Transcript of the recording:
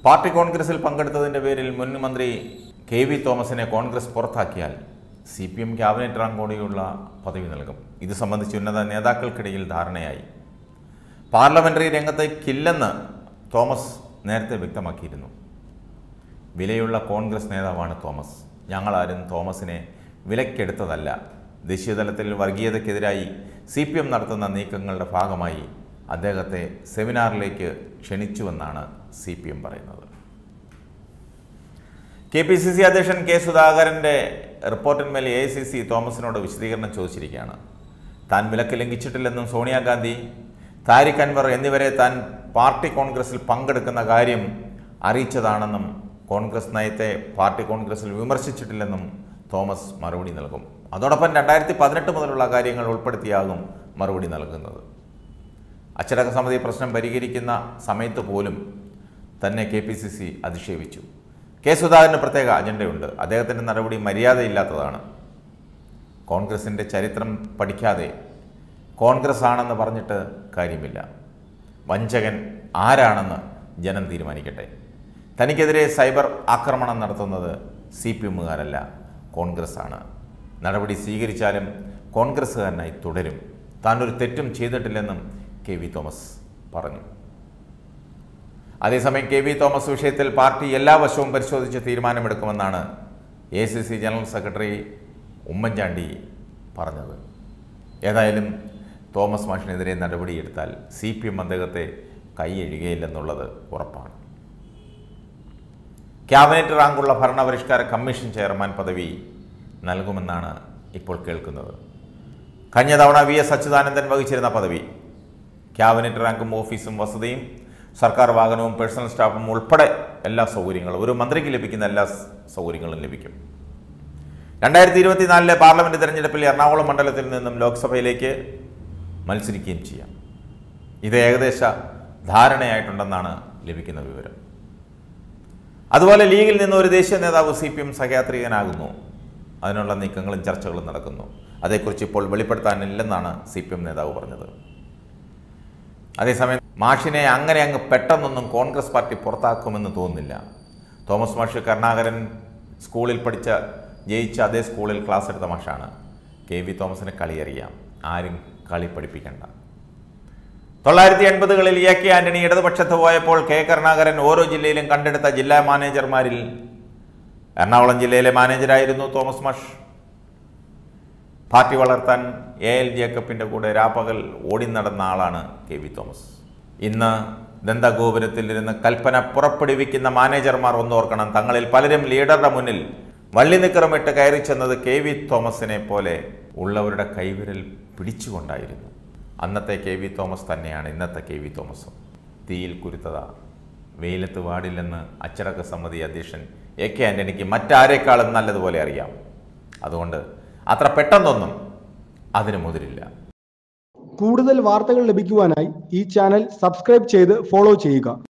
party കോൺഗ്രസിൽ പങ്കെടുത്തതിന്റെ പേരിൽ മുൻ മന്ത്രി കെ വി തോമസിനെ കോൺഗ്രസ് പുറത്താക്കിയാൽ C P M cabinet rank കൂടിയുള്ള പദവി നൽകും ഇത് സംബന്ധിച്ച് ഉന്നത നേതാക്കൾക്കിടയിൽ ധാരണയായി പാർലമെന്ററി രംഗത്തേക്കില്ലെന്ന് തോമസ് നേരത്തെ വ്യക്തമാക്കിയിരുന്നു വിലയുള്ള കോൺഗ്രസ് നേതാവാണ് തോമസ് ഞങ്ങളാരും തോമസിനെ വിലക്കെടുത്തതല്ല ദേശീയതലത്തിൽ വർഗീയതയ്ക്കെതിരായി സി പി എം നടത്തുന്ന നീക്കങ്ങളുടെ ഭാഗമായി അദ്ദേഹത്തെ സെമിനാറിലേക്ക് ക്ഷണിച്ചുവെന്നാണ് സി പി എം പറയുന്നത് കെ പി സി സി അധ്യക്ഷൻ കെ സുധാകരൻ്റെ റിപ്പോർട്ടിന്മേൽ എ ഐ സി സി തോമസിനോട് വിശദീകരണം ചോദിച്ചിരിക്കുകയാണ് താൻ വിലക്ക് ലംഘിച്ചിട്ടില്ലെന്നും സോണിയാഗാന്ധി താരിഖ് അൻവർ എന്നിവരെ താൻ പാർട്ടി കോൺഗ്രസിൽ പങ്കെടുക്കുന്ന കാര്യം അറിയിച്ചതാണെന്നും കോൺഗ്രസ് നയത്തെ പാർട്ടി കോൺഗ്രസിൽ വിമർശിച്ചിട്ടില്ലെന്നും തോമസ് മറുപടി നൽകും അതോടൊപ്പം രണ്ടായിരത്തി പതിനെട്ട് മുതലുള്ള കാര്യങ്ങൾ ഉൾപ്പെടുത്തിയാകും മറുപടി നൽകുന്നത് അച്ചടക്ക സമിതി പ്രശ്നം പരിഹരിക്കുന്ന സമയത്ത് പോലും തന്നെ കെ പി സി സി അധിക്ഷേപിച്ചു കെ സുധാകരന് പ്രത്യേക അജണ്ടയുണ്ട് അദ്ദേഹത്തിൻ്റെ നടപടി മര്യാദയില്ലാത്തതാണ് കോൺഗ്രസിൻ്റെ ചരിത്രം പഠിക്കാതെ കോൺഗ്രസ് ആണെന്ന് പറഞ്ഞിട്ട് കാര്യമില്ല വഞ്ചകൻ ആരാണെന്ന് ജനം തീരുമാനിക്കട്ടെ തനിക്കെതിരെ സൈബർ ആക്രമണം നടത്തുന്നത് സി പി എമ്മുകാരല്ല കോൺഗ്രസ് ആണ് നടപടി സ്വീകരിച്ചാലും കോൺഗ്രസ്സുകാരനായി തുടരും താൻ ഒരു തെറ്റും ചെയ്തിട്ടില്ലെന്നും കെ വി തോമസ് പറഞ്ഞു അതേസമയം കെ വി തോമസ് വിഷയത്തിൽ പാർട്ടി എല്ലാ വശവും പരിശോധിച്ച് തീരുമാനമെടുക്കുമെന്നാണ് A C C general secretary Oommen Chandy പറഞ്ഞത് ഏതായാലും തോമസ് മാഷിനെതിരെ നടപടിയെടുത്താൽ സി പി എം അദ്ദേഹത്തെ കൈയഴുകയില്ലെന്നുള്ളത് ഉറപ്പാണ് ക്യാബിനറ്റ് റാങ്കുള്ള ഭരണപരിഷ്കാര കമ്മീഷൻ ചെയർമാൻ പദവി നൽകുമെന്നാണ് ഇപ്പോൾ കേൾക്കുന്നത് കഴിഞ്ഞ തവണ വി എസ് അച്യുതാനന്ദൻ വഹിച്ചിരുന്ന പദവി ക്യാബിനറ്റ് റാങ്കും ഓഫീസും വസതിയും സർക്കാർ വാഹനവും പേഴ്സണൽ സ്റ്റാഫും ഉൾപ്പെടെ എല്ലാ സൗകര്യങ്ങളും ഒരു മന്ത്രിക്ക് ലഭിക്കുന്ന എല്ലാ സ് സൗകര്യങ്ങളും ലഭിക്കും രണ്ടായിരത്തി ഇരുപത്തിനാലിലെ പാർലമെന്റ് തെരഞ്ഞെടുപ്പിൽ എറണാകുളം മണ്ഡലത്തിൽ നിന്നും ലോക്സഭയിലേക്ക് മത്സരിക്കുകയും ചെയ്യാം ഇത് ഏകദേശ ധാരണയായിട്ടുണ്ടെന്നാണ് ലഭിക്കുന്ന വിവരം അതുപോലെ ലീഗിൽ നിന്ന് ഒരു ദേശീയ നേതാവ് സി പി എം സഹയാത്രികനാകുന്നു അതിനുള്ള നീക്കങ്ങളും ചർച്ചകളും നടക്കുന്നു അതേക്കുറിച്ച് ഇപ്പോൾ വെളിപ്പെടുത്താനില്ലെന്നാണ് സി പി എം നേതാവ് പറഞ്ഞത് അതേസമയം മാഷിനെ അങ്ങനെ അങ്ങ് പെട്ടെന്നൊന്നും കോൺഗ്രസ് പാർട്ടി പുറത്താക്കുമെന്ന് തോന്നുന്നില്ല തോമസ് മാഷ് കരുണാകരൻ സ്കൂളിൽ പഠിച്ച ജയിച്ച അതേ സ്കൂളിൽ ക്ലാസ് എടുത്ത മാഷാണ് കെ വി തോമസിന് കളി അറിയാം ആരും കളി പഠിപ്പിക്കണ്ട തൊള്ളായിരത്തി എൺപതുകളിൽ എ കെ ആന്റണി ഇടതുപക്ഷത്ത് പോയപ്പോൾ കെ കരുണാകരൻ ഓരോ ജില്ലയിലും കണ്ടെടുത്ത ജില്ലാ മാനേജർമാരിൽ എറണാകുളം ജില്ലയിലെ മാനേജരായിരുന്നു തോമസ് മാഷ് പാർട്ടി വളർത്താൻ എ എൽ ജേക്കബിൻ്റെ കൂടെ രാപ്പകൽ ഓടി നടന്ന ആളാണ് കെ വി തോമസ് ഇന്ന് ദന്തഗോപുരത്തിൽ ഇരുന്ന് കൽപ്പന പുറപ്പെടുവിക്കുന്ന മാനേജർമാർ ഒന്നോർക്കണം തങ്ങളിൽ പലരും ലീഡറുടെ മുന്നിൽ വള്ളി നിക്കറമിട്ട് കയറി ചെന്നത് കെ വി തോമസിനെ പോലെ ഉള്ളവരുടെ കൈവിരൽ പിടിച്ചുകൊണ്ടായിരുന്നു അന്നത്തെ കെ വി തോമസ് തന്നെയാണ് ഇന്നത്തെ കെ വി തോമസും തീയിൽ കുരുത്തത വെയിലത്ത് വാടില്ലെന്ന് അച്ചടക്ക സമിതി അധ്യക്ഷൻ എ കെ ആന്റണിക്ക് മറ്റാരേക്കാളും നല്ലതുപോലെ അറിയാം അതുകൊണ്ട് അത്ര പെട്ടെന്നൊന്നും അതിന് മുതിരില്ല കൂടുതൽ വാർത്തകൾ ലഭിക്കുവാനായി ഈ ചാനൽ സബ്സ്ക്രൈബ് ചെയ്ത് ഫോളോ ചെയ്യുക